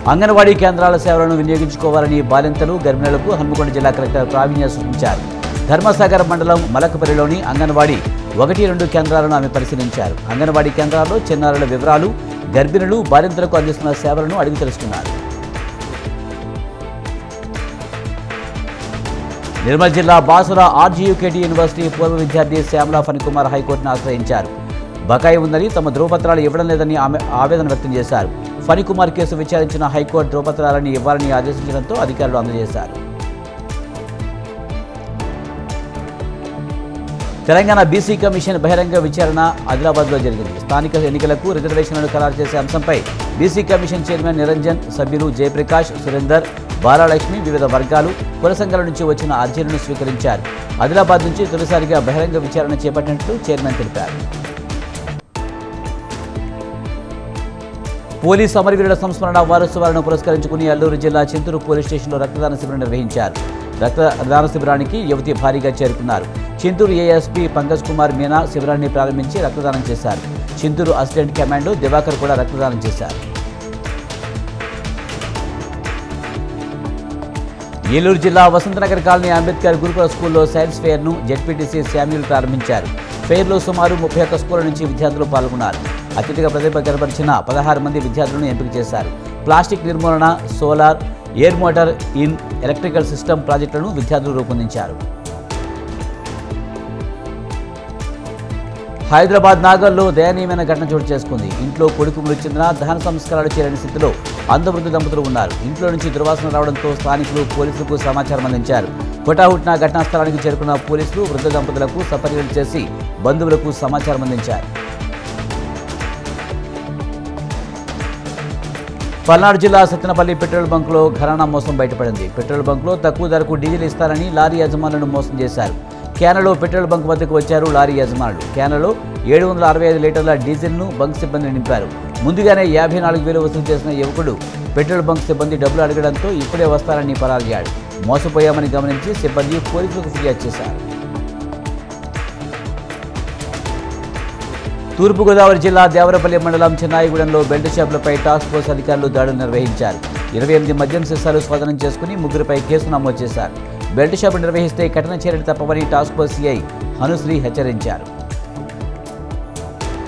అంగన్వాడీ కేంద్రాల సేవలను వినియోగించుకోవాలని బాలింతలు గర్భిణులకు హన్మకొండ జిల్లా కలెక్టర్ ప్రావీణ్య సూచించారు ధర్మసాగర్ మండలం మలకపల్లిలోని అంగన్వాడీ ఒకటి రెండు కేంద్రాలను ఆమె పరిశీలించారు అంగన్వాడీ కేంద్రాల్లో చిన్నారుల వివరాలు గర్భిణులు బాలింతలకు అందిస్తున్న సేవలను అడిగి తెలుసుకున్నారు నిర్మల్ జిల్లా బాసుర ఆర్జీయుకేటీ యూనివర్సిటీ పూర్వ విద్యార్థి శ్యామల ఫణికుమార్ హైకోర్టును ఆశ్రయించారు బకాయి ఉందని తమ ధృవపత్రాలు ఇవ్వడం లేదని ఆమె ఆవేదన వ్యక్తం చేశారు ఫణికుమార్ కేసు విచారించిన హైకోర్టు ధృవపత్రాలని ఇవ్వాలని ఆదేశించడంతో అధికారులు అందజేశారు తెలంగాణ బీసీ కమిషన్ బహిరంగ విచారణ ఆదిలాబాద్లో జరిగింది స్థానిక ఎన్నికలకు రిజర్వేషన్లను ఖరారు చేసే అంశంపై బీసీ కమిషన్ చైర్మన్ నిరంజన్ సభ్యులు జయప్రకాష్ సురేందర్ బాలాలక్ష్మి వివిధ వర్గాలు కుల సంఘాల నుంచి వచ్చిన అర్జీలను స్వీకరించారు ఆదిలాబాద్ నుంచి తొలిసారిగా బహిరంగ విచారణ చేపట్టినట్లు చైర్మన్ తెలిపారు పోలీస్ అమరవీరుల సంస్మరణ వారోత్సవాలను పురస్కరించుకుని అల్లూరు జిల్లా చింతూరు పోలీస్ స్టేషన్లో రక్తదాన శిబిరం నిర్వహించారు రక్తదాన శిబిరానికి యువతి భారీగా చేరుకున్నారు చింతూరు ఏఎస్పీ పంకజ్ కుమార్ మీనా శిబిరాన్ని ప్రారంభించి రక్తదానం చేశారు చింతూరు అసిస్టెంట్ కమాండో దివాకర్ కూడా రక్తదానం చేశారు ఏలూరు జిల్లా వసంతనగర్ కాలనీ అంబేద్కర్ గురుకుల స్కూల్లో సైన్స్ ఫెయిర్ను జెడ్పీటీసీ శామ్యూల్ ప్రారంభించారు ఫెయిర్లో సుమారు ముప్పై ఒక్క స్కూళ్ల నుంచి విద్యార్థులు పాల్గొన్నారు అత్యధిక ప్రతిభ కనబరిచిన పదహారు మంది విద్యార్థులను ఎంపిక చేశారు ప్లాస్టిక్ నిర్మూలన solar air motor in electrical system ప్రాజెక్టులను విద్యార్థులు రూపొందించారు హైదరాబాద్ నాగర్లో దయనీయమైన ఘటన చోటు చేసుకుంది ఇంట్లో కొడుకు మృతి చెందిన దహన సంస్కారాలు చేయని స్థితిలో అందవృద్ధ దంపతులు ఉన్నారు ఇంట్లో నుంచి దుర్వాసన రావడంతో స్థానికులు పోలీసులకు సమాచారం అందించారు హుటాహుటిన ఘటనా స్థలానికి చేరుకున్న పోలీసులు వృద్ధ దంపతులకు సపర్యలు చేసి బంధువులకు సమాచారం అందించారు పల్నాడు జిల్లా సత్తెనపల్లి పెట్రోల్ బంకులో ఘరానా మోసం బయటపడింది పెట్రోల్ బంకులో తక్కువ ధరకు డీజిల్ ఇస్తారని లారీ యజమానులను మోసం చేశారు క్యానలో పెట్రోల్ బంక్ వద్దకు వచ్చారు లారీ యజమానులు క్యానలో ఏడు వందల అరవై ఐదు లీటర్ల డీజిల్ను బంక్ సిబ్బంది నింపారు ముందుగానే యాభై నాలుగు వేలు వసూలు చేసిన యువకుడు పెట్రోల్ బంక్ సిబ్బంది డబ్బులు అడగడంతో ఇప్పుడే వస్తారని పరారయ్యాడు మోసపోయామని గమనించి సిబ్బంది పోలీసులకు ఫిర్యాదు చేశారు తూర్పుగోదావరి జిల్లా దేవరపల్లి మండలం చెన్నాయిగూడెంలో బెల్ట్ షాపులపై టాస్క్ ఫోర్స్ అధికారులు దాడులు నిర్వహించారు ఇరవై ఎనిమిది మద్యం సీసాలు స్వాధీనం చేసుకుని ముగ్గురుపై కేసు నమోదు చేశారు బెల్ట్ షాపు నిర్వహిస్తే కఠిన చర్యలు తప్పవని టాస్క్ ఫోర్స్ సిఐ హనుశ్రీ హెచ్చరించారు